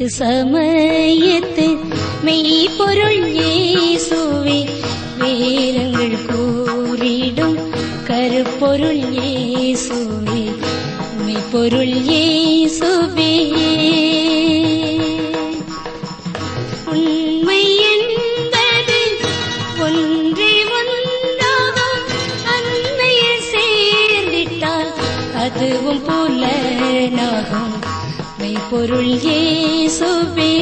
மீட்பு சமயத்து மெய்ப்பொருள் இயேசுவே வேதங்கள் கூறிடும் கருப்பொருள் இயேசுவே மெய்ப்பொருள் இயேசுவே உண்மை என்பது ஒன்றே ஒன்றாகும் அன்னையில் சேர்ந்திட்டால் அதுவும் புலனாகும் மெய்ப்பொருள் இயேசுவே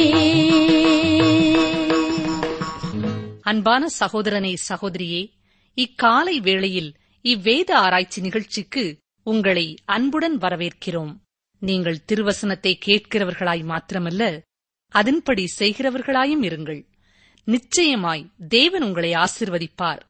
அன்பான சகோதரனே சகோதரியே இக்காலை வேளையில் இவ்வேத ஆராய்ச்சி நிகழ்ச்சிக்கு உங்களை அன்புடன் வரவேற்கிறோம் நீங்கள் திருவசனத்தை கேட்கிறவர்களாய் மாத்திரமல்ல அதன்படி செய்கிறவர்களாயும் இருங்கள் நிச்சயமாய் தேவன் உங்களை ஆசிர்வதிப்பார்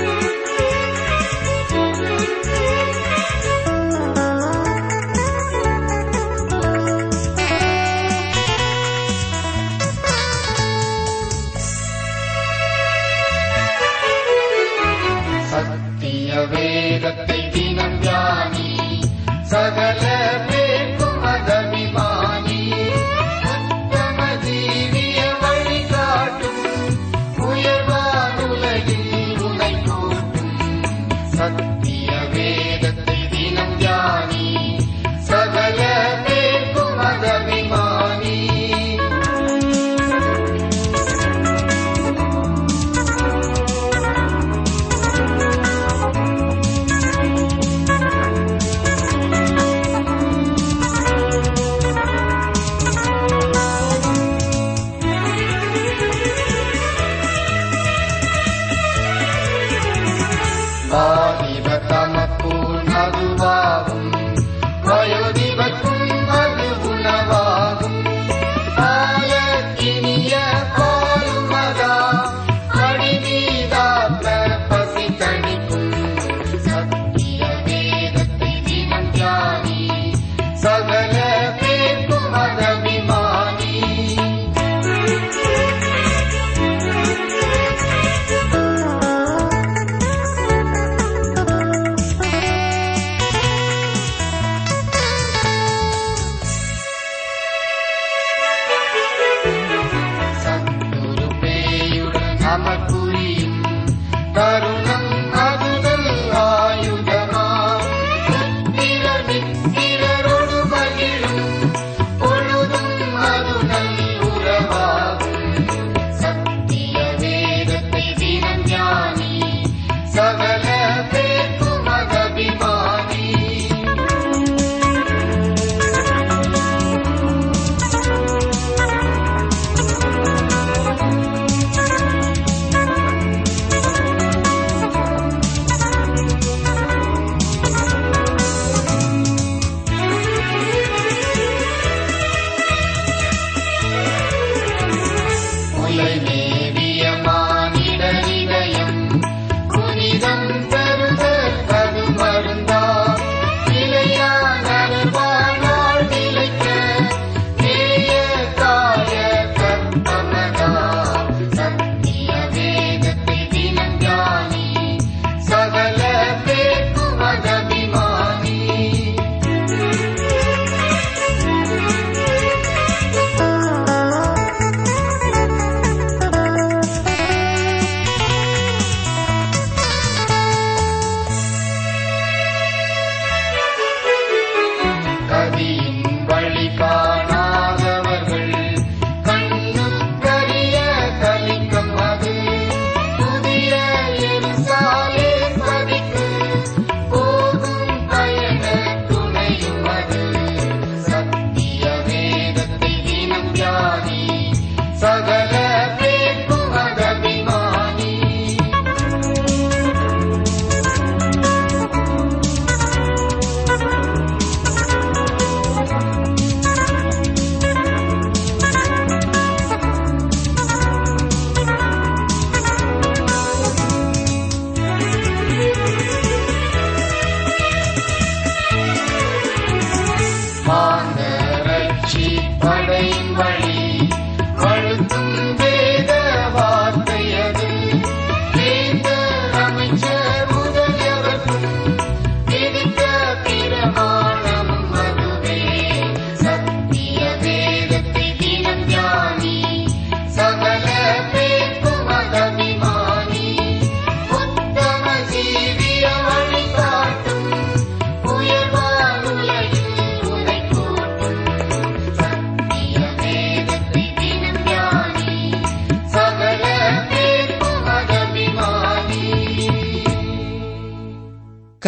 சத்திய வேதத்தை தினம் தியானி சகல பேர்க்கும் அதபிமானி உத்தம ஜீவிய வழி காட்டும் உயர்வானுலகில் உனை கூட்டும் சத்திய வேதத்தை தினம் தியானி சகல பேர்க்கும் அதபிமானி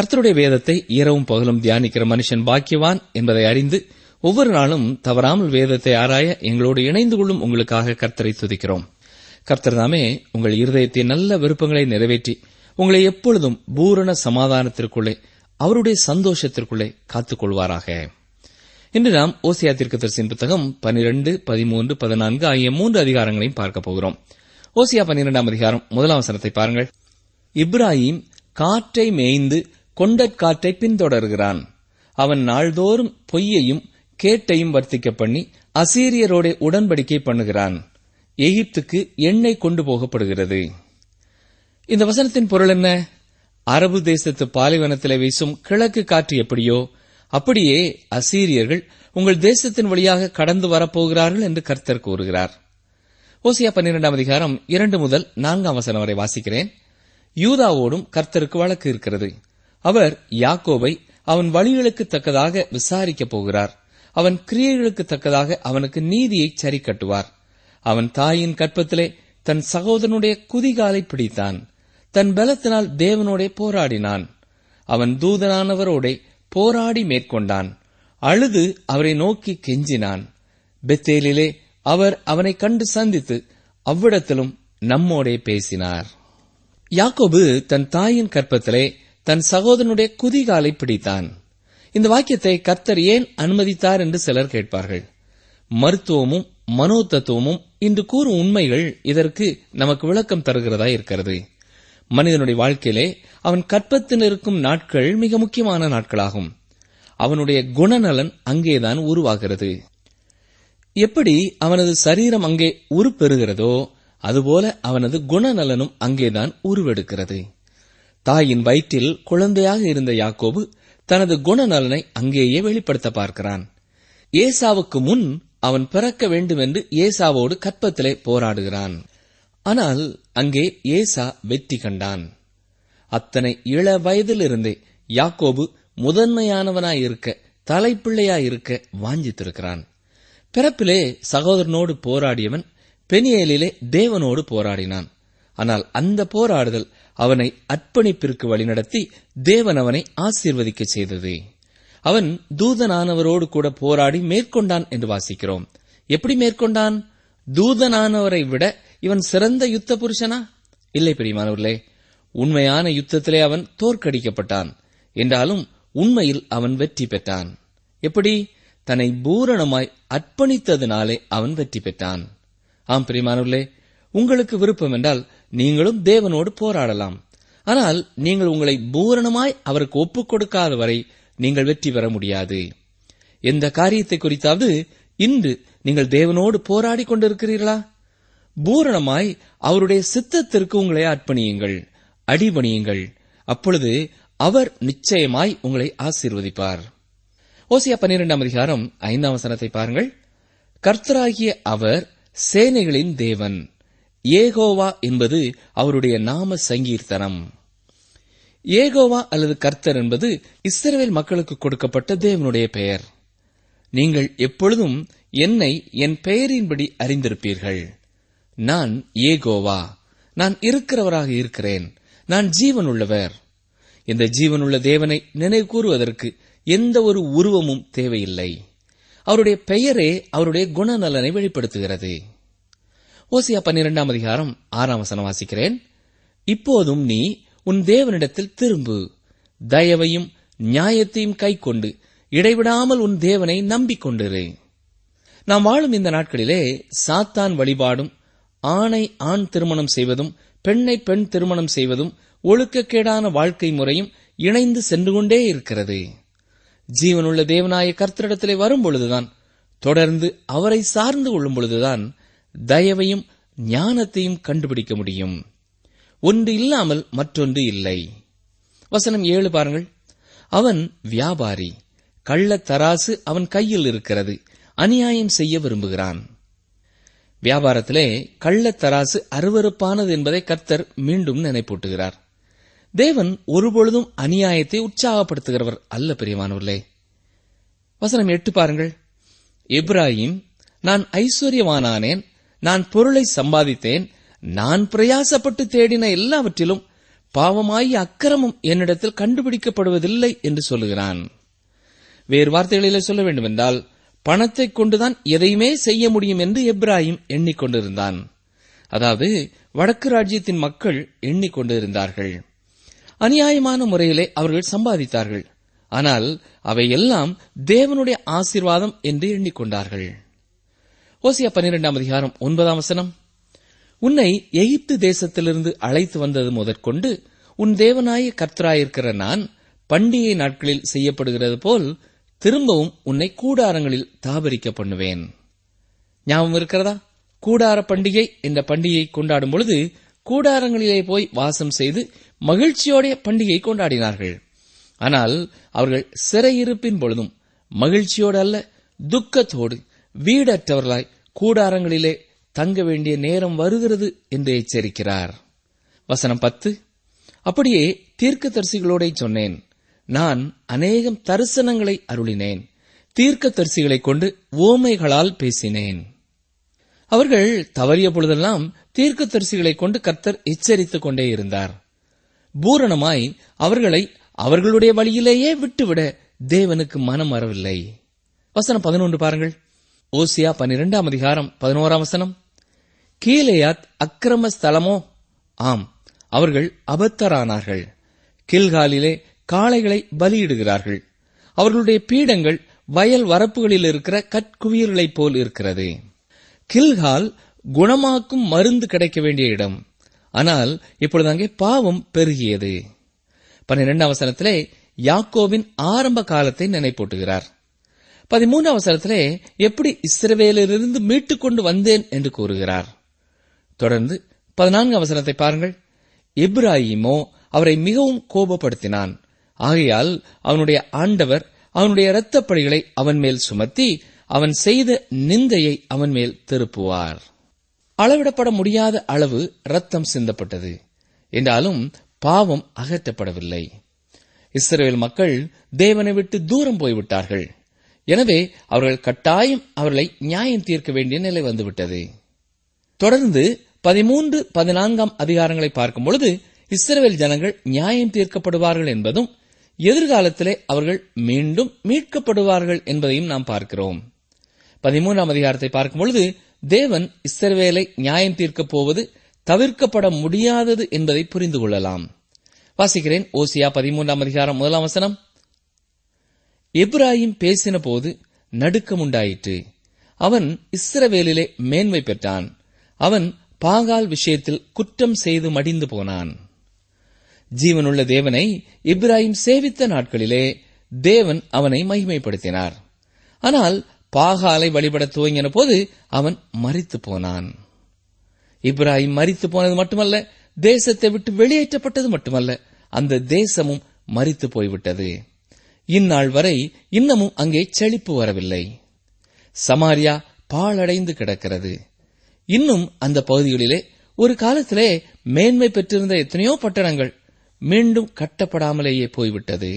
கர்த்தருடைய வேதத்தை இரவும் பகலும் தியானிக்கிற மனுஷன் பாக்கியவான் என்பதை அறிந்து ஒவ்வொரு நாளும் தவறாமல் வேதத்தை ஆராய எங்களோடு இணைந்து கொள்ளும் உங்களுக்காக கர்த்தரை துதிக்கிறோம் கர்த்தர் தாமே உங்கள் இருதயத்தின் நல்ல விருப்பங்களை நிறைவேற்றி உங்களை எப்பொழுதும் பூரண சமாதானத்திற்குள்ளே அவருடைய சந்தோஷத்திற்குள்ளே காத்துக் கொள்வாராக இன்று நாம் ஓசியா தீர்க்கதரிசியின் புத்தகம் பனிரெண்டு பதிமூன்று பதினான்கு ஆகிய மூன்று அதிகாரங்களையும் பார்க்க போகிறோம் ஓசியா பன்னிரெண்டாம் அதிகாரம் முதலாம் வசனத்தை பாருங்கள் இப்ராஹிம் காற்றை மேய்ந்து கொண்டற்காற்றை பின்தொடர்கிறான் அவன் நாள்தோறும் பொய்யையும் கேட்டையும் வர்த்திக்க பண்ணி அசீரியரோட உடன்படிக்கை பண்ணுகிறான் எகிப்துக்கு எண்ணெய் கொண்டு போகப்படுகிறது இந்த வசனத்தின் பொருள் என்ன அரபு தேசத்து பாலைவனத்திலே வீசும் கிழக்கு காற்று எப்படியோ அப்படியே அசீரியர்கள் உங்கள் தேசத்தின் வழியாக கடந்து வரப்போகிறார்கள் என்று கர்த்தர் கூறுகிறார் ஓசியா பன்னிரெண்டாம் அதிகாரம் இரண்டு முதல் நான்காம் வசனம் வரை வாசிக்கிறேன் யூதாவோடும் கர்த்தருக்கு வழக்கு இருக்கிறது அவர் யாக்கோபை அவன் வழிகளுக்கு தக்கதாக விசாரிக்கப் போகிறார் அவன் கிரியைகளுக்கு தக்கதாக அவனுக்கு நீதியை சரி கட்டுவார் அவன் தாயின் கற்பத்திலே தன் சகோதரனுடைய குதிகாலை பிடித்தான் தன் பலத்தினால் தேவனோடே போராடினான் அவன் தூதனானவரோடே போராடி மேற்கொண்டான் அழுது அவரை நோக்கி கெஞ்சினான் பெத்தேலிலே அவர் அவனை கண்டு சந்தித்து அவ்விடத்திலும் நம்மோடே பேசினார் யாக்கோபு தன் தாயின் கற்பத்திலே தன் சகோதரனுடைய குதிகாலை பிடித்தான் இந்த வாக்கியத்தை கர்த்தர் ஏன் அனுமதித்தார் என்று சிலர் கேட்பார்கள் மருத்துவமும் மனோதத்துவமும் இன்று கூறும் உண்மைகள் இதற்கு நமக்கு விளக்கம் தருகிறதா இருக்கிறது மனிதனுடைய வாழ்க்கையிலே அவன் கற்பத்தில் இருக்கும் நாட்கள் மிக முக்கியமான நாட்களாகும் அவனுடைய குணநலன் அங்கேதான் உருவாகிறது எப்படி அவனது சரீரம் அங்கே உருப்பெறுகிறதோ அதுபோல அவனது குணநலனும் அங்கேதான் உருவெடுக்கிறது தாயின் வயிற்றில் குழந்தையாக இருந்த யாக்கோபு தனது குணநலனை அங்கேயே வெளிப்படுத்த பார்க்கிறான் ஏசாவுக்கு முன் அவன் பிறக்க வேண்டும் என்று ஏசாவோடு கற்பத்திலே போராடுகிறான் ஆனால் அங்கே ஏசா வெற்றி கண்டான் அத்தனை இள வயதிலிருந்தே யாக்கோபு முதன்மையானவனாயிருக்க தலைப்பிள்ளையாயிருக்க வாஞ்சித்திருக்கிறான் பிறப்பிலே சகோதரனோடு போராடியவன் பெனியேலிலே தேவனோடு போராடினான் ஆனால் அந்த போராடுதல் அவனை அர்ப்பணிப்பிற்கு வழிநடத்தி தேவன் அவனை ஆசீர்வதிக்க செய்தது அவன் தூதனானவரோடு கூட போராடி மேற்கொண்டான் என்று வாசிக்கிறோம் எப்படி மேற்கொண்டான் தூதனானவரை விட இவன் சிறந்த யுத்த புருஷனா இல்லை பிரியமானவர்களே உண்மையான யுத்தத்திலே அவன் தோற்கடிக்கப்பட்டான் என்றாலும் உண்மையில் அவன் வெற்றி பெற்றான் எப்படி தன்னை பூரணமாய் அர்ப்பணித்ததினாலே அவன் வெற்றி பெற்றான் ஆம் பிரியமானவர்களே உங்களுக்கு விருப்பம் என்றால் நீங்களும் தேவனோடு போராடலாம் ஆனால் நீங்கள் உங்களை பூரணமாய் அவருக்கு ஒப்புக் கொடுக்காத வரை நீங்கள் வெற்றி பெற முடியாது எந்த காரியத்தை குறித்தாவது இன்று நீங்கள் தேவனோடு போராடி கொண்டிருக்கிறீர்களா பூரணமாய் அவருடைய சித்தத்திற்கு உங்களை அர்ப்பணியுங்கள் அடிபணியுங்கள் அப்பொழுது அவர் நிச்சயமாய் உங்களை ஆசீர்வதிப்பார் ஓசியா பன்னிரெண்டாம் அதிகாரம் ஐந்தாம் வசனத்தை பாருங்கள் கர்த்தராகிய அவர் சேனைகளின் தேவன் ஏகோவா என்பது அவருடைய நாம சங்கீர்த்தனம் ஏகோவா அல்லது கர்த்தர் என்பது இஸ்ரவேல் மக்களுக்கு கொடுக்கப்பட்ட தேவனுடைய பெயர் நீங்கள் எப்பொழுதும் என்னை என் பெயரின்படி அறிந்திருப்பீர்கள் நான் ஏகோவா நான் இருக்கிறவராக இருக்கிறேன் நான் ஜீவனுள்ளவர் இந்த ஜீவனுள்ள தேவனை நினைவு கூறுவதற்கு எந்த ஒரு உருவமும் தேவையில்லை அவருடைய பெயரே அவருடைய குணநலனை வெளிப்படுத்துகிறது ஓசியா பன்னிரெண்டாம் அதிகாரம் ஆறாம் வசனம் வாசிக்கிறேன் இப்போதும் நீ உன் தேவனிடத்தில் திரும்பு தயவையும் நியாயத்தையும் கைக்கொண்டு இடைவிடாமல் உன் தேவனை நம்பிக்கொண்டிரு நாம் வாழும் இந்த நாட்களிலே சாத்தான் வழிபாடும் ஆணை ஆண் திருமணம் செய்வதும் பெண்ணை பெண் திருமணம் செய்வதும் ஒழுக்கக்கேடான வாழ்க்கை முறையும் இணைந்து சென்று கொண்டே இருக்கிறது ஜீவனுள்ள தேவனாய கர்த்தரிடத்திலே வரும் பொழுதுதான் தொடர்ந்து அவரை சார்ந்து கொள்ளும் பொழுதுதான் தயவையும் ஞானத்தையும் கண்டுபிடிக்க முடியும் ஒன்று இல்லாமல் மற்றொன்று இல்லை வசனம் ஏழு பாருங்கள் அவன் வியாபாரி கள்ளத் தராசு அவன் கையில் இருக்கிறது அநியாயம் செய்ய விரும்புகிறான் வியாபாரத்திலே கள்ளத் தராசு அருவருப்பானது என்பதை கர்த்தர் மீண்டும் நினைப்பூட்டுகிறார் தேவன் ஒருபொழுதும் அநியாயத்தை உற்சாகப்படுத்துகிறவர் அல்ல பிரியமானவர்களே வசனம் எட்டு பாருங்கள் இப்ராஹிம் நான் ஐஸ்வர்யவானானேன் நான் பொருளை சம்பாதித்தேன் நான் பிரயாசப்பட்டு தேடின எல்லாவற்றிலும் பாவமாய் அக்கிரமம் என்னிடத்தில் கண்டுபிடிக்கப்படுவதில்லை என்று சொல்லுகிறான் வேறு வார்த்தைகளிலே சொல்ல வேண்டுமென்றால் பணத்தைக் கொண்டுதான் எதையுமே செய்ய முடியும் என்று எப்ராஹிம் எண்ணிக்கொண்டிருந்தான் அதாவது வடக்கு ராஜ்யத்தின் மக்கள் எண்ணிக்கொண்டிருந்தார்கள் அநியாயமான முறையிலே அவர்கள் சம்பாதித்தார்கள் ஆனால் அவையெல்லாம் தேவனுடைய ஆசீர்வாதம் என்று எண்ணிக்கொண்டார்கள் ஓசியா பன்னிரெண்டாம் அதிகாரம் ஒன்பதாம் வசனம் உன்னை எகிப்து தேசத்திலிருந்து அழைத்து வந்தது முதற்கொண்டு உன் தேவனாய கர்த்தராயிருக்கிற நான் பண்டிகை நாட்களில் செய்யப்படுகிறது போல் திரும்பவும் உன்னை கூடாரங்களில் தாபரிக்க பண்ணுவேன் ஞாபகம் இருக்கிறதா கூடார பண்டிகை என்ற பண்டிகை கொண்டாடும் பொழுது கூடாரங்களிலே போய் வாசம் செய்து மகிழ்ச்சியோடைய பண்டிகை கொண்டாடினார்கள் ஆனால் அவர்கள் சிறையிருப்பின் பொழுதும் மகிழ்ச்சியோடு அல்ல துக்கத்தோடு வீடற்றவர்களாய் கூடாரங்களிலே தங்க வேண்டிய நேரம் வருகிறது என்று எச்சரிக்கிறார் வசனம் பத்து அப்படியே தீர்க்கதரிசிகளோட சொன்னேன் நான் அநேகம் தரிசனங்களை அருளினேன் தீர்க்கதரிசிகளைக் கொண்டு ஓமைகளால் பேசினேன் அவர்கள் தவறிய பொழுதெல்லாம் தீர்க்கதரிசிகளைக் கொண்டு கர்த்தர் எச்சரித்துக் கொண்டே இருந்தார் பூரணமாய் அவர்களை அவர்களுடைய வழியிலேயே விட்டுவிட தேவனுக்கு மனம் வரவில்லை வசனம் பதினொன்று பாருங்கள் ஓசியா பன்னிரெண்டாம் அதிகாரம் பதினோராம் வசனம் கீலேயாத் அக்கிரம ஸ்தலமோ ஆம் அவர்கள் அபத்தரானார்கள் கில்காலிலே காளைகளை பலியிடுகிறார்கள் அவர்களுடைய பீடங்கள் வயல் வரப்புகளில் இருக்கிற கற்குவியல்களைப் போல் இருக்கிறது கில்கால் குணமாக்கும் மருந்து கிடைக்க வேண்டிய இடம் ஆனால் இப்பொழுது அங்கே பாவம் பெருகியது பன்னிரெண்டாம் வசனத்திலே யாக்கோவின் ஆரம்ப காலத்தை நினைப்பூட்டுகிறார் பதிமூன்றாம் வசனத்திலே எப்படி இஸ்ரவேலிலிருந்து மீட்டுக் கொண்டு வந்தேன் என்று கூறுகிறார் தொடர்ந்து பதினான்காம் வசனத்தை பாருங்கள் இப்ராஹிமோ அவரை மிகவும் கோபப்படுத்தினான் ஆகையால் அவனுடைய ஆண்டவர் அவனுடைய இரத்தப்பழிகளை அவன் மேல் சுமத்தி அவன் செய்த நிந்தையை அவன் மேல் திருப்புவார் அளவிடப்பட முடியாத அளவு ரத்தம் சிந்தப்பட்டது என்றாலும் பாவம் அகற்றப்படவில்லை இஸ்ரேல் மக்கள் தேவனை விட்டு தூரம் போய்விட்டார்கள் எனவே அவர்கள் கட்டாயம் அவர்களை நியாயம் தீர்க்க வேண்டிய நிலை வந்துவிட்டது தொடர்ந்து பதிமூன்று பதினான்காம் அதிகாரங்களை பார்க்கும் பொழுது இஸ்ரேல் ஜனங்கள் நியாயம் தீர்க்கப்படுவார்கள் என்பதும் எதிர்காலத்திலே அவர்கள் மீண்டும் மீட்கப்படுவார்கள் என்பதையும் நாம் பார்க்கிறோம் பதிமூன்றாம் அதிகாரத்தை பார்க்கும் பொழுது தேவன் இஸ்ரவேலை நியாயம் தீர்க்கப் போவது தவிர்க்கப்பட முடியாதது என்பதை புரிந்து கொள்ளலாம் வாசிக்கிறேன் ஓசியா பதிமூன்றாம் அதிகாரம் முதலாம் வசனம் எப்ராஹிம் பேசின போது நடுக்கம் உண்டாயிற்று அவன் இஸ்ரவேலிலே மேன்மை பெற்றான் அவன் பாகால் விஷயத்தில் குற்றம் செய்து மடிந்து போனான் ஜீவனுள்ள தேவனை இப்ராஹிம் சேவித்த நாட்களிலே தேவன் அவனை மகிமைப்படுத்தினார் ஆனால் பாகாலை வழிபட துவங்கின போது அவன் மறித்து போனான் இப்ராஹிம் மறித்து போனது மட்டுமல்ல தேசத்தை விட்டு வெளியேற்றப்பட்டது மட்டுமல்ல அந்த தேசமும் மறித்து போய்விட்டது இந்நாள் வரை இன்னமும் அங்கே செழிப்பு வரவில்லை சமாரியா பாழடைந்து கிடக்கிறது இன்னும் அந்த பகுதிகளிலே ஒரு காலத்திலே மேன்மை பெற்றிருந்த எத்தனையோ பட்டணங்கள் மீண்டும் கட்டப்படாமலேயே போய்விட்டது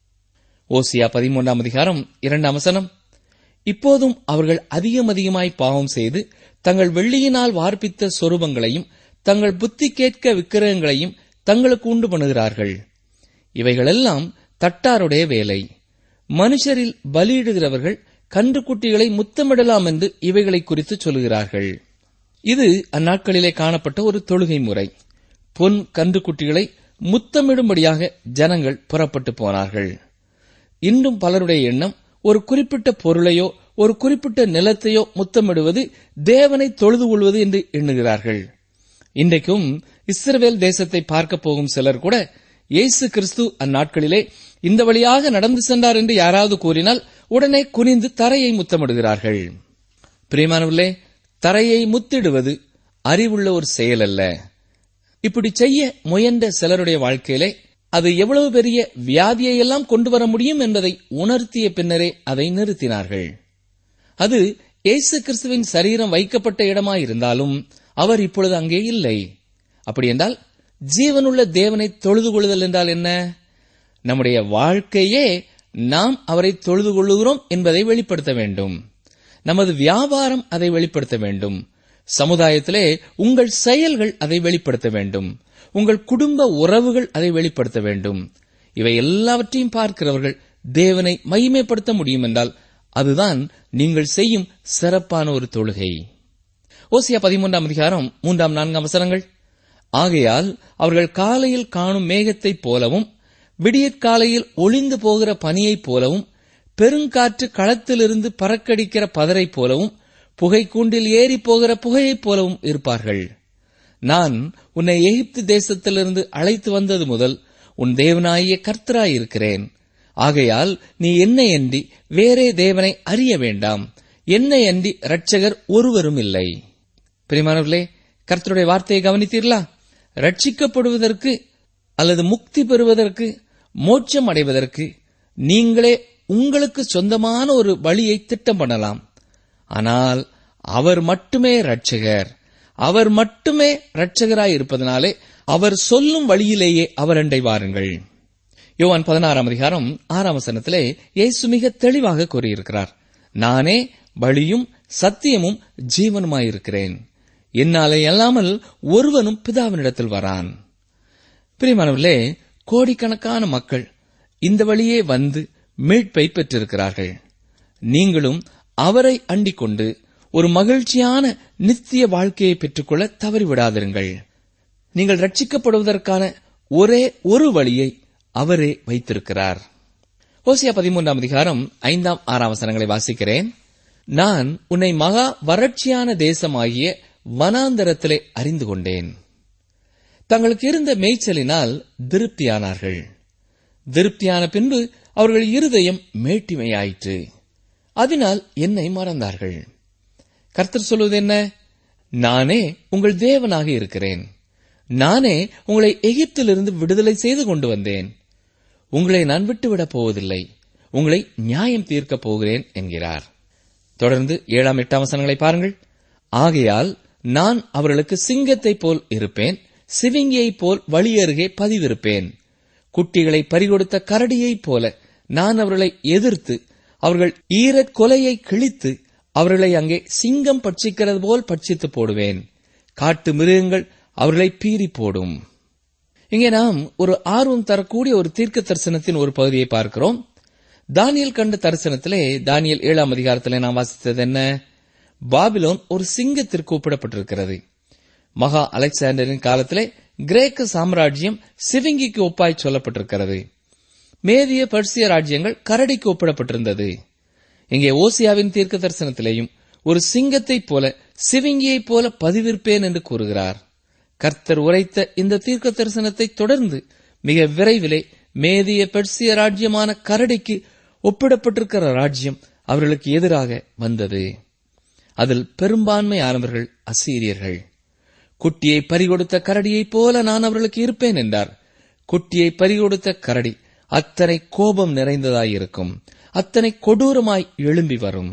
ஓசியா பதிமூன்றாம் அதிகாரம் இரண்டாம் வசனம் இப்போதும் அவர்கள் அதிகம் அதிகமாய் பாவம் செய்து தங்கள் வெள்ளியினால் வார்ப்பித்த சொரூபங்களையும் தங்கள் புத்தி கேட்க விக்கிரகங்களையும் தங்களுக்கு உண்டு பண்ணுகிறார்கள் இவைகளெல்லாம் தட்டாருடைய வேலை மனுஷரில் பலியிடுகிறவர்கள் கன்றுக்குட்டிகளை முத்தமிடலாம் என்று இவைகளை குறித்து சொல்கிறார்கள் இது அந்நாட்களிலே காணப்பட்ட ஒரு தொழுகை முறை பொன் கன்றுக்குட்டிகளை முத்தமிடும்படியாக ஜனங்கள் புறப்பட்டு போனார்கள் இன்றும் பலருடைய எண்ணம் ஒரு குறிப்பிட்ட பொருளையோ ஒரு குறிப்பிட்ட நிலத்தையோ முத்தமிடுவது தேவனை தொழுது கொள்வது என்று எண்ணுகிறார்கள் இன்றைக்கும் இஸ்ரவேல் தேசத்தை பார்க்க போகும் சிலர் கூட இயேசு கிறிஸ்து அந்நாட்களிலே இந்த வழியாக நடந்து சென்றார் என்று யாராவது கூறினால் உடனே குனிந்து தரையை முத்தமிடுகிறார்கள் பிரியமானவர்களே தரையை முத்திடுவது அறிவுள்ள ஒரு செயல் அல்ல இப்படி செய்ய முயன்ற சிலருடைய வாழ்க்கையிலே அது எவ்வளவு பெரிய வியாதியை எல்லாம் கொண்டு வர முடியும் என்பதை உணர்த்திய பின்னரே அதை நிறுத்தினார்கள் அது இயேசு கிறிஸ்துவின் சரீரம் வைக்கப்பட்ட இடமாயிருந்தாலும் அவர் இப்பொழுது அங்கே இல்லை அப்படி என்றால் ஜீவனுள்ள தேவனை தொழுது கொள்ளுதல் என்றால் என்ன நம்முடைய வாழ்க்கையே நாம் அவரை தொழுது கொள்ளுகிறோம் என்பதை வெளிப்படுத்த வேண்டும் நமது வியாபாரம் அதை வெளிப்படுத்த வேண்டும் சமுதாயத்திலே உங்கள் செயல்கள் அதை வெளிப்படுத்த வேண்டும் உங்கள் குடும்ப உறவுகள் அதை வெளிப்படுத்த வேண்டும் இவை எல்லாவற்றையும் பார்க்கிறவர்கள் தேவனை மகிமைப்படுத்த முடியும் என்றால் அதுதான் நீங்கள் செய்யும் சிறப்பான ஒரு தொழுகை ஓசியா பதிமூன்றாம் அதிகாரம் மூன்றாம் நான்காம் வசனங்கள் ஆகையால் அவர்கள் காலையில் காணும் மேகத்தைப் போலவும் விடியற்காலையில் ஒளிந்து போகிற பனியைப் போலவும் பெருங்காற்று களத்திலிருந்து பறக்கடிக்கிற பதரைப் போலவும் புகைக்கூண்டில் ஏறி போகிற புகையைப் போலவும் இருப்பார்கள் நான் உன்னை எகிப்து தேசத்திலிருந்து அழைத்து வந்தது முதல் உன் தேவனாகிய கர்த்தராயிருக்கிறேன் ஆகையால் நீ என்னை அன்றி வேறே தேவனை அறிய வேண்டாம் என்னை அன்றி இரட்சகர் ஒருவரும் இல்லை பிரிமானவர்களே கர்த்தருடைய வார்த்தையை கவனித்தீர்களா ரட்சிக்கப்படுவதற்கு அல்லது முக்தி பெறுவதற்கு மோட்சம் அடைவதற்கு நீங்களே உங்களுக்கு சொந்தமான ஒரு வழியை திட்டம் பண்ணலாம் ஆனால் அவர் மட்டுமே ரட்சகர் அவர் மட்டுமே ரட்சகராய் இருப்பதனாலே அவர் சொல்லும் வழியிலேயே அவரண்டை வாருங்கள் யோவான் பதினாறாம் அதிகாரம் ஆறாம் வசனத்திலே இயேசு மிக தெளிவாக கூறியிருக்கிறார் நானே வழியும் சத்தியமும் ஜீவனுமாயிருக்கிறேன் என்னாலே அல்லாமல் ஒருவனும் பிதாவினிடத்தில் வரான் பிரியமானவர்களே கோடிக்கணக்கான மக்கள் இந்த வழியே வந்து மீட்பை பெற்றிருக்கிறார்கள் நீங்களும் அவரை அண்டிக் கொண்டு ஒரு மகிழ்ச்சியான நித்திய வாழ்க்கையை பெற்றுக்கொள்ள தவறிவிடாதிருங்கள் நீங்கள் ரட்சிக்கப்படுவதற்கான ஒரே ஒரு வழியை அவரே வைத்திருக்கிறார் ஓசியா பதிமூன்றாம் அதிகாரம் ஐந்தாம் ஆறாம் வசனங்களை வாசிக்கிறேன் நான் உன்னை மகா வறட்சியான தேசமாகிய வனாந்தரத்திலே அறிந்து கொண்டேன் தங்களுக்கு இருந்த மேய்ச்சலினால் திருப்தியானார்கள் திருப்தியான பின்பு அவர்கள் இருதயம் மேட்டிமையாயிற்று அதனால் என்னை மறந்தார்கள் கர்த்தர் சொல்வது என்ன நானே உங்கள் தேவனாக இருக்கிறேன் நானே உங்களை எகிப்திலிருந்து விடுதலை செய்து கொண்டு வந்தேன் உங்களை நான் விட்டுவிடப் போவதில்லை உங்களை நியாயம் தீர்க்கப் போகிறேன் என்கிறார் தொடர்ந்து ஏழாம் எட்டாம் வசனங்களை பாருங்கள் ஆகையால் நான் அவர்களுக்கு சிங்கத்தைப் போல் இருப்பேன் சிவிங்கியைப் போல் வழி அருகே பதிவிருப்பேன் குட்டிகளை பறிகொடுத்த கரடியைப் போல நான் அவர்களை எதிர்த்து அவர்கள் ஈரக் கொலையை கிழித்து அவர்களை அங்கே சிங்கம் பட்சிக்கிறது போல் பட்சித்து போடுவேன் காட்டு மிருகங்கள் அவர்களை பீறி போடும் இங்கே நாம் ஒரு ஆர்வம் தரக்கூடிய ஒரு தீர்க்க தரிசனத்தின் ஒரு பகுதியை பார்க்கிறோம் தானியல் கண்ட தரிசனத்திலே தானியல் ஏழாம் அதிகாரத்திலே நாம் வாசித்தது என்ன பாபிலோன் ஒரு சிங்கத்திற்கு ஒப்பிடப்பட்டிருக்கிறது மகா அலெக்சாண்டரின் காலத்திலே கிரேக்க சாம்ராஜ்யம் சிவிங்கிக்கு ஒப்பாய் சொல்லப்பட்டிருக்கிறது மேதிய பர்சிய ராஜ்யங்கள் கரடிக்கு ஒப்பிடப்பட்டிருந்தது இங்கே ஓசியாவின் தீர்க்க தரிசனத்திலேயும் ஒரு சிங்கத்தைப் போல சிவிங்கியைப் போல பதிவிருப்பேன் என்று கூறுகிறார் கர்த்தர் உரைத்த இந்த தீர்க்க தரிசனத்தை தொடர்ந்து மிக விரைவிலே மேதிய பெர்சிய ராஜ்யமான கரடிக்கு ஒப்பிடப்பட்டிருக்கிற ராஜ்யம் அவர்களுக்கு எதிராக வந்தது அதில் பெரும்பான்மையானவர்கள் அசீரியர்கள் குட்டியை பறிகொடுத்த கரடியைப் போல நான் அவர்களுக்கு இருப்பேன் என்றார் குட்டியை பறிகொடுத்த கரடி அத்தனை கோபம் நிறைந்ததாயிருக்கும் அத்தனை கொடூரமாய் எழும்பி வரும்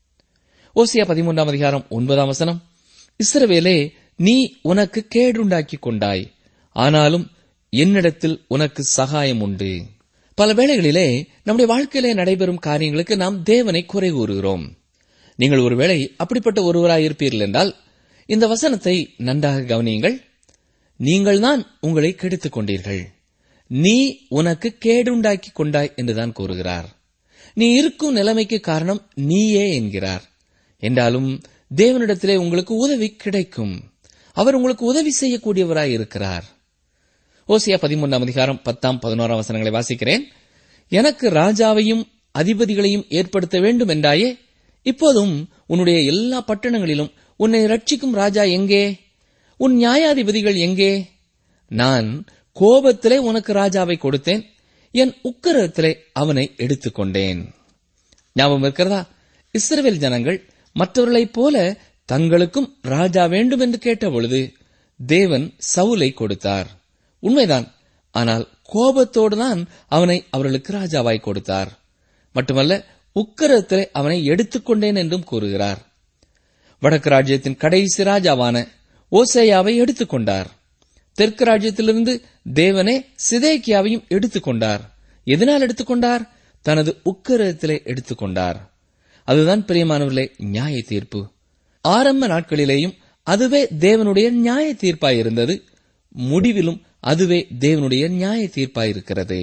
ஓசியா பதிமூன்றாம் அதிகாரம் ஒன்பதாம் வசனம் இஸ்ரவேலே நீ உனக்கு கேடுண்டாக்கிக் கொண்டாய் ஆனாலும் என்னிடத்தில் உனக்கு சகாயம் உண்டு பல வேளைகளிலே நம்முடைய வாழ்க்கையிலே நடைபெறும் காரியங்களுக்கு நாம் தேவனை குறை கூறுகிறோம் நீங்கள் ஒருவேளை அப்படிப்பட்ட ஒருவராய் இருப்பீர்கள் என்றால் இந்த வசனத்தை நன்றாக கவனியுங்கள் நீங்கள் தான் உங்களை கெடுத்துக் கொண்டீர்கள் நீ உனக்கு கேடுண்டாக்கிக் கொண்டாய் என்றுதான் கூறுகிறார் நீ இருக்கும் நிலைமைக்கு காரணம் நீயே என்கிறார் என்றாலும் தேவனிடத்திலே உங்களுக்கு உதவி கிடைக்கும் அவர் உங்களுக்கு உதவி செய்யக்கூடியவராய் இருக்கிறார் ஓசியா பதிமூன்றாம் அதிகாரம் பத்தாம் பதினோராம் வசனங்களை வாசிக்கிறேன் எனக்கு ராஜாவையும் அதிபதிகளையும் ஏற்படுத்த வேண்டும் என்றாயே இப்போதும் உன்னுடைய எல்லா பட்டணங்களிலும் உன்னை ரட்சிக்கும் ராஜா எங்கே உன் நியாயாதிபதிகள் எங்கே நான் கோபத்திலே உனக்கு ராஜாவை கொடுத்தேன் என் உக்கரத்திலே அவனை எடுத்துக்கொண்டேன் ஞாபகம் இருக்கிறதா இஸ்ரவேல் ஜனங்கள் மற்றவர்களைப் போல தங்களுக்கும் ராஜா வேண்டும் என்று கேட்டபொழுது தேவன் சவுலை கொடுத்தார் உண்மைதான் ஆனால் கோபத்தோடு தான் அவனை அவர்களுக்கு ராஜாவாய் கொடுத்தார் மட்டுமல்ல உக்கரத்திலே அவனை எடுத்துக்கொண்டேன் என்றும் கூறுகிறார் வடக்கு ராஜ்யத்தின் கடைசி ராஜாவான ஓசேயாவை எடுத்துக்கொண்டார் தெற்கு ராஜ்யத்திலிருந்து தேவனே சிதேக்கியாவையும் எடுத்துக்கொண்டார் எதனால் எடுத்துக்கொண்டார் தனது உக்கரத்திலே எடுத்துக்கொண்டார் அதுதான் பிரியமானவர்களே நியாய தீர்ப்பு ஆரம்ப நாட்களிலேயும் அதுவே தேவனுடைய நியாய தீர்ப்பாயிருந்தது முடிவிலும் அதுவே தேவனுடைய நியாய தீர்ப்பாயிருக்கிறது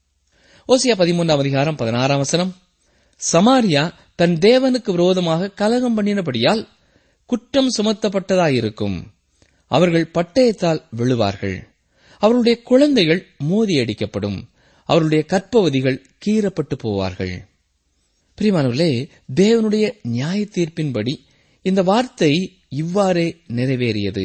ஓசியா பதிமூன்றாம் அதிகாரம் பதினாறாம் வசனம் சமாரியா தன் தேவனுக்கு விரோதமாக கலகம் பண்ணினபடியால் குற்றம் சுமத்தப்பட்டதாயிருக்கும் அவர்கள் பட்டயத்தால் விழுவார்கள் அவருடைய குழந்தைகள் மோதியடிக்கப்படும் அவருடைய கற்பவதிகள் கீறப்பட்டு போவார்கள் பிரிமானவர்களே தேவனுடைய நியாய தீர்ப்பின்படி இந்த வார்த்தை இவ்வாறே நிறைவேறியது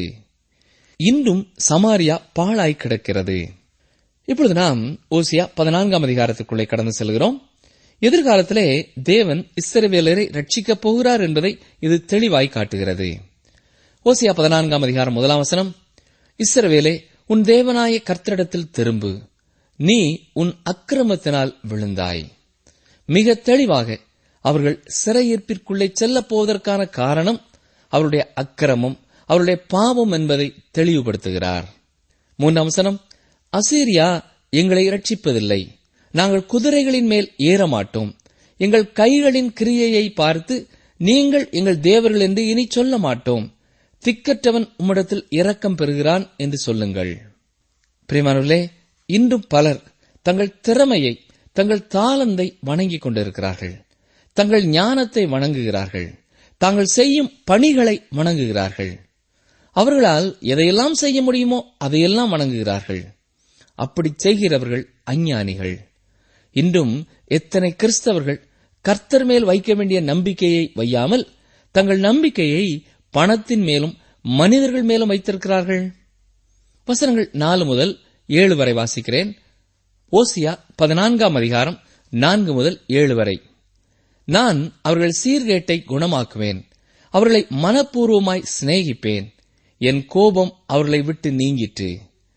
இன்றும் சமாரியா பாழாய் கிடக்கிறது இப்பொழுது நாம் ஓசியா பதினான்காம் அதிகாரத்திற்குள்ளே கடந்து செல்கிறோம் எதிர்காலத்திலே தேவன் இஸ்ரவேலரை ரட்சிக்கப் போகிறார் என்பதை இது தெளிவாய் காட்டுகிறது ஓசியா பதினான்காம் அதிகாரம் முதலாம் வசனம் இஸ்ரவேலே உன் தேவனாய கர்த்தரிடத்தில் திரும்பு நீ உன் அக்கிரமத்தினால் விழுந்தாய் மிக தெளிவாக அவர்கள் சிறையிருப்பிற்குள்ளே செல்லப் போவதற்கான காரணம் அவருடைய அக்கிரமம் அவருடைய பாவம் என்பதை தெளிவுபடுத்துகிறார் மூன்றாம் வசனம் அசீரியா எங்களை ரட்சிப்பதில்லை நாங்கள் குதிரைகளின் மேல் ஏற மாட்டோம் எங்கள் கைகளின் கிரியையை பார்த்து நீங்கள் எங்கள் தேவர்கள் என்று இனி சொல்ல மாட்டோம் திக்கற்றவன் உம்மிடத்தில் இரக்கம் பெறுகிறான் என்று சொல்லுங்கள் பிரியமானவர்களே இன்றும் பலர் தங்கள் திறமையை தங்கள் தாளந்தை வணங்கிக் கொண்டிருக்கிறார்கள் தங்கள் ஞானத்தை வணங்குகிறார்கள் தாங்கள் செய்யும் பணிகளை வணங்குகிறார்கள் அவர்களால் எதையெல்லாம் செய்ய முடியுமோ அதையெல்லாம் வணங்குகிறார்கள் அப்படி செய்கிறவர்கள் அஞ்ஞானிகள் இன்றும் எத்தனை கிறிஸ்தவர்கள் கர்த்தர் மேல் வைக்க வேண்டிய நம்பிக்கையை வையாமல் தங்கள் நம்பிக்கையை பணத்தின் மேலும் மனிதர்கள் மேலும் வைத்திருக்கிறார்கள் வசனங்கள் நாலு முதல் ஏழு வரை வாசிக்கிறேன் ஓசியா பதினான்காம் அதிகாரம் நான்கு முதல் ஏழு வரை நான் அவர்கள் சீர்கேட்டை குணமாக்குவேன் அவர்களை மனப்பூர்வமாய் சிநேகிப்பேன் என் கோபம் அவர்களை விட்டு நீங்கிற்று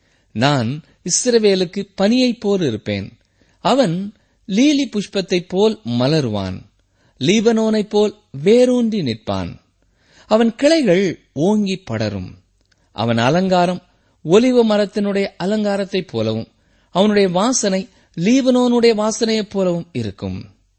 நான் இஸ்ரவேலுக்கு பனியைப் போல் இருப்பேன் அவன் லீலி புஷ்பத்தைப் போல் மலருவான் லீபனோனைப் போல் வேரூன்றி நிற்பான் அவன் கிளைகள் ஓங்கி படரும் அவன் அலங்காரம் ஒலிவ மரத்தினுடைய அலங்காரத்தைப் போலவும் அவனுடைய வாசனை லீபனோனுடைய வாசனையைப் போலவும் இருக்கும்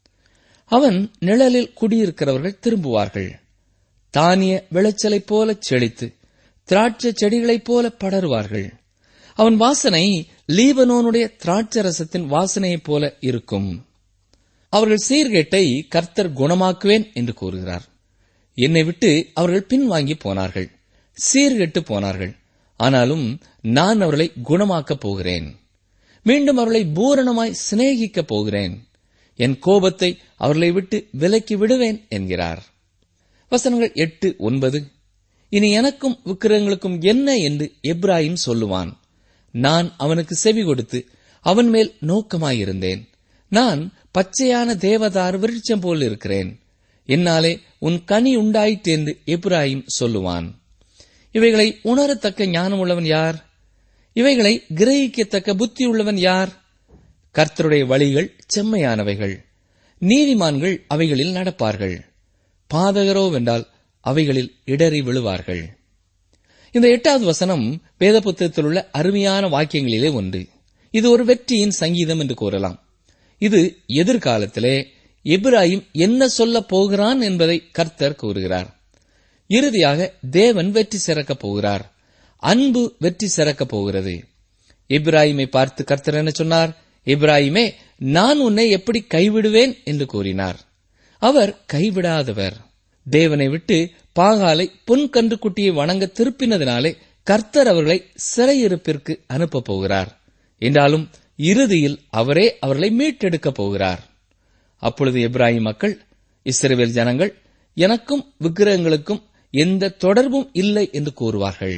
அவன் நிழலில் குடியிருக்கிறவர்கள் திரும்புவார்கள் தானிய விளைச்சலைப் போல செழித்து திராட்சை செடிகளைப் போல படருவார்கள் அவன் வாசனை லீபனோனுடைய திராட்சரசத்தின் வாசனையைப் போல இருக்கும் அவர்கள் சீர்கேட்டை கர்த்தர் குணமாக்குவேன் என்று கூறுகிறார் என்னை விட்டு அவர்கள் பின்வாங்கி போனார்கள் சீர்கெட்டு போனார்கள் ஆனாலும் நான் அவர்களை குணமாக்கப் போகிறேன் மீண்டும் அவர்களை பூரணமாய் சிநேகிக்கப் போகிறேன் என் கோபத்தை அவர்களை விட்டு விலக்கி விடுவேன் என்கிறார் வசனங்கள் எட்டு ஒன்பது இனி எனக்கும் விக்கிரகங்களுக்கும் என்ன என்று எப்ராஹிம் சொல்லுவான் நான் அவனுக்கு செவி கொடுத்து அவன் மேல் நோக்கமாயிருந்தேன் நான் பச்சையான தேவதார் விருட்சம் போல் இருக்கிறேன் என்னாலே உன் கனி உண்டாயிற்று என்று எப்ராஹிம் சொல்லுவான் இவைகளை உணரத்தக்க ஞானமுள்ளவன் யார் இவைகளை கிரகிக்கத்தக்க புத்தி உள்ளவன் யார் கர்த்தருடைய வழிகள் செம்மையானவைகள் நீதிமான்கள் அவைகளில் நடப்பார்கள் பாதகரோ வென்றால் அவைகளில் இடறி விழுவார்கள் இந்த எட்டாவது வசனம் வேத புத்தகத்தில் உள்ள அருமையான வாக்கியங்களிலே ஒன்று இது ஒரு வெற்றியின் சங்கீதம் என்று கூறலாம் இது எதிர்காலத்திலே எப்ராஹிம் என்ன சொல்லப் போகிறான் என்பதை கர்த்தர் கூறுகிறார் இறுதியாக தேவன் வெற்றி சிறக்கப் போகிறார் அன்பு வெற்றி சிறக்கப் போகிறது இப்ராஹிமை பார்த்து கர்த்தர் என்ன சொன்னார் இப்ராஹிமே நான் உன்னை எப்படி கைவிடுவேன் என்று கூறினார் அவர் கைவிடாதவர் தேவனை விட்டு பாகாலை பொன் கன்றுக்குட்டியை வணங்க திருப்பினதினாலே கர்த்தர் அவர்களை சிறையிருப்பிற்கு அனுப்பப் போகிறார் என்றாலும் இறுதியில் அவரே அவர்களை மீட்டெடுக்கப் போகிறார் அப்பொழுது எப்ராஹிம் மக்கள் இஸ்ரவேல் ஜனங்கள் எனக்கும் விக்கிரகங்களுக்கும் எந்த தொடர்பும் இல்லை என்று கூறுவார்கள்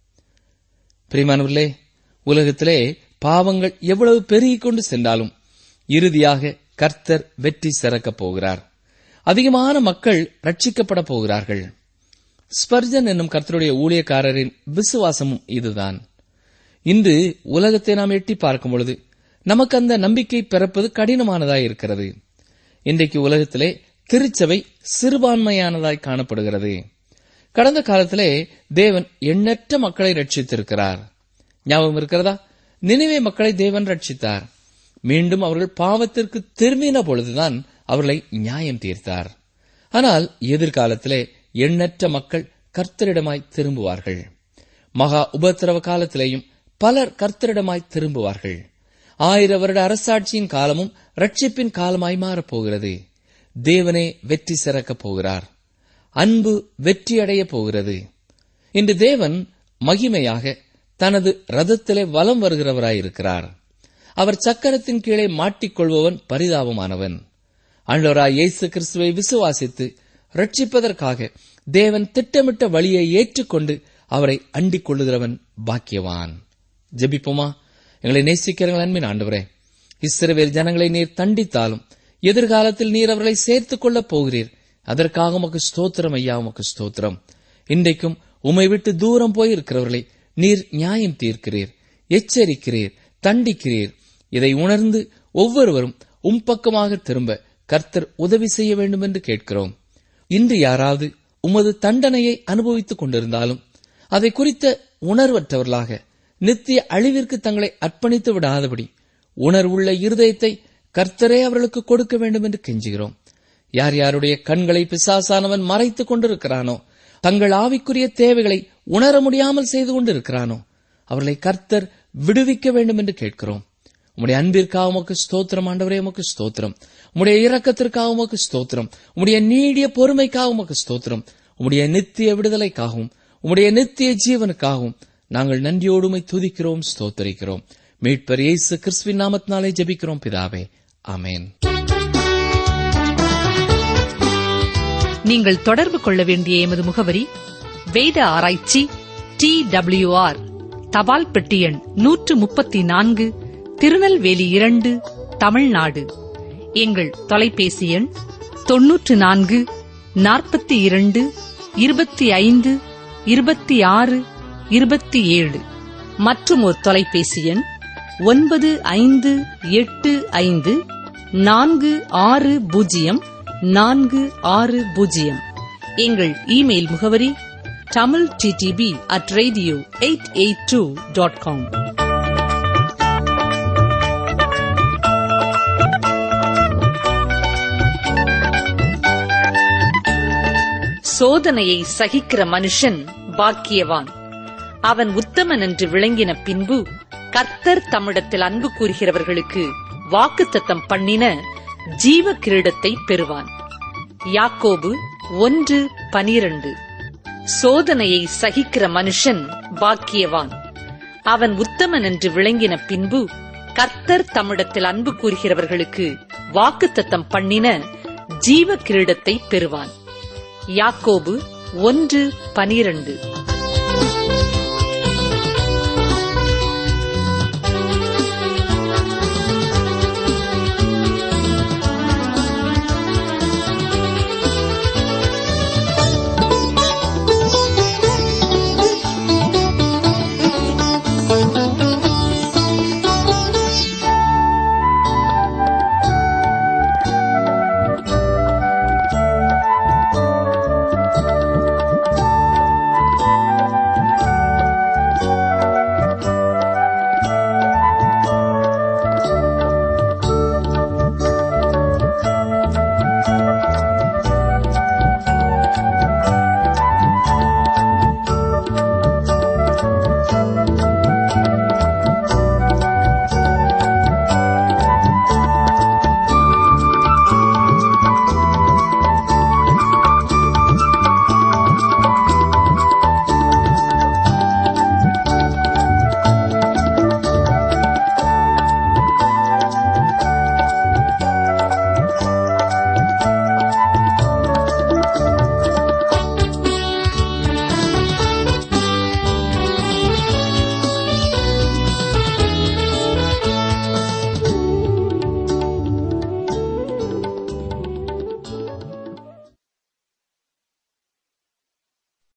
பிரிமானவர்களே உலகத்திலே பாவங்கள் எவ்வளவு பெருகிக் கொண்டு சென்றாலும் இறுதியாக கர்த்தர் வெற்றி சிறக்கப் போகிறார் அதிகமான மக்கள் ரட்சிக்கப்பட போகிறார்கள் ஸ்பர்ஜன் என்னும் கர்த்தருடைய ஊழியக்காரரின் விசுவாசமும் இதுதான் இன்று உலகத்தை நாம் எட்டி பார்க்கும் பொழுது நமக்கு அந்த நம்பிக்கை பிறப்பது கடினமானதாய் இருக்கிறது இன்றைக்கு உலகத்திலே திருச்சபை சிறுபான்மையானதாய் காணப்படுகிறது கடந்த காலத்திலே தேவன் எண்ணற்ற மக்களை ரட்சித்திருக்கிறார் ஞாபகம் இருக்கிறதா நினைவே மக்களை தேவன் ரட்சித்தார் மீண்டும் அவர்கள் பாவத்திற்கு திரும்பின பொழுதுதான் அவர்களை நியாயம் தீர்த்தார் ஆனால் எதிர்காலத்திலே எண்ணற்ற மக்கள் கர்த்தரிடமாய் திரும்புவார்கள் மகா உபத்திரவ காலத்திலேயும் பலர் கர்த்தரிடமாய் திரும்புவார்கள் ஆயிர வருட அரசாட்சியின் காலமும் ரட்சிப்பின் காலமாய் மாறப்போகிறது தேவனே வெற்றி சிறக்கப் போகிறார் அன்பு வெற்றியடையப் போகிறது இன்று தேவன் மகிமையாக தனது ரதத்திலே வலம் வருகிறவராயிருக்கிறார் அவர் சக்கரத்தின் கீழே மாட்டிக்கொள்பவன் பரிதாபமானவன் ஆண்டவராய் இயேசு கிறிஸ்துவை விசுவாசித்து ரட்சிப்பதற்காக தேவன் திட்டமிட்ட வழியை ஏற்றுக்கொண்டு அவரை அண்டிக் கொள்ளுகிறவன் பாக்கியவான் ஜெபிப்போமா எங்களை நேசிக்கிறவர்கள் அன்பின் ஆண்டவரே இஸ்ரவேல் ஜனங்களை நீர் தண்டித்தாலும் எதிர்காலத்தில் நீர் அவர்களை சேர்த்துக் கொள்ளப் போகிறீர் அதற்காக உமக்கு ஸ்தோத்திரம் ஐயா உமக்கு ஸ்தோத்திரம் இன்றைக்கும் உம்மை விட்டு தூரம் போயிருக்கிறவர்களை நீர் நியாயம் தீர்க்கிறீர் எச்சரிக்கிறீர் தண்டிக்கிறீர் இதை உணர்ந்து ஒவ்வொருவரும் உம் பக்கமாக திரும்ப கர்த்தர் உதவி செய்ய வேண்டும் என்று கேட்கிறோம் இன்று யாராவது உமது தண்டனையை அனுபவித்துக் கொண்டிருந்தாலும் அதை குறித்த உணர்வற்றவர்களாக நித்திய அழிவிற்கு தங்களை அர்ப்பணித்து விடாதபடி உணர்வுள்ள இருதயத்தை கர்த்தரே அவர்களுக்கு கொடுக்க வேண்டும் என்று கெஞ்சுகிறோம் யார் யாருடைய கண்களை பிசாசானவன் மறைத்துக் கொண்டிருக்கிறானோ தங்கள் ஆவிக்குரிய தேவைகளை உணர முடியாமல் செய்து கொண்டிருக்கிறானோ அவர்களை கர்த்தர் விடுவிக்க வேண்டும் என்று கேட்கிறோம் உம்முடைய அன்பிற்காக உமக்கு ஸ்தோத்திரம் ஆண்டவரே உமக்கு ஸ்தோத்திரம் உம்முடைய இரக்கத்திற்காக உமக்கு ஸ்தோத்திரம் உம்முடைய நீடிய பொறுமைக்காக உமக்கு ஸ்தோத்திரம் உம்முடைய நித்திய விடுதலைக்காகவும் உம்முடைய நித்திய ஜீவனுக்காகவும் நாங்கள் நன்றியோடுமை துதிக்கிறோம் ஸ்தோத்தரிக்கிறோம் மீட்பர் இயேசு கிறிஸ்துவின் நாமத்தினாலே ஜெபிக்கிறோம் பிதாவே ஆமென் நீங்கள் தொடர்பு கொள்ள வேண்டிய எமது முகவரி வேத ஆராய்ச்சி டி ஆர் தபால் பெட்டி எண் நூற்று முப்பத்தி நான்கு திருநெல்வேலி இரண்டு தமிழ்நாடு எங்கள் தொலைபேசி எண் தொன்னூற்று நான்கு நாற்பத்தி இரண்டு இருபத்தி ஐந்து இருபத்தி ஆறு இருபத்தி ஏழு மற்றும் ஒரு தொலைபேசி எண் ஒன்பது ஐந்து எட்டு ஐந்து நான்கு ஆறு பூஜ்ஜியம் நான்கு ஆறு பூஜ்ஜியம் எங்கள் இமெயில் முகவரி Tamil DTP at radio eight eight two dot com சோதனையை சகிக்கிற மனுஷன் பாக்கியவான் அவன் உத்தமன் என்று விளங்கின பின்பு கர்த்தர் தம்மிடத்தில் அன்பு கூறுகிறவர்களுக்கு வாக்குத்தத்தம் பண்ணின ஜீவ கிரீடத்தை பெறுவான் யாக்கோபு ஒன்று பனிரண்டு சோதனையை சகிக்கிற மனுஷன் பாக்கியவான் அவன் உத்தமன் என்று விளங்கின பின்பு கர்த்தர் தம்மிடத்தில் அன்பு கூறுகிறவர்களுக்கு வாக்குத்தத்தம் பண்ணின ஜீவ கிரீடத்தை பெறுவான் யாக்கோபு ஒன்று பனிரண்டு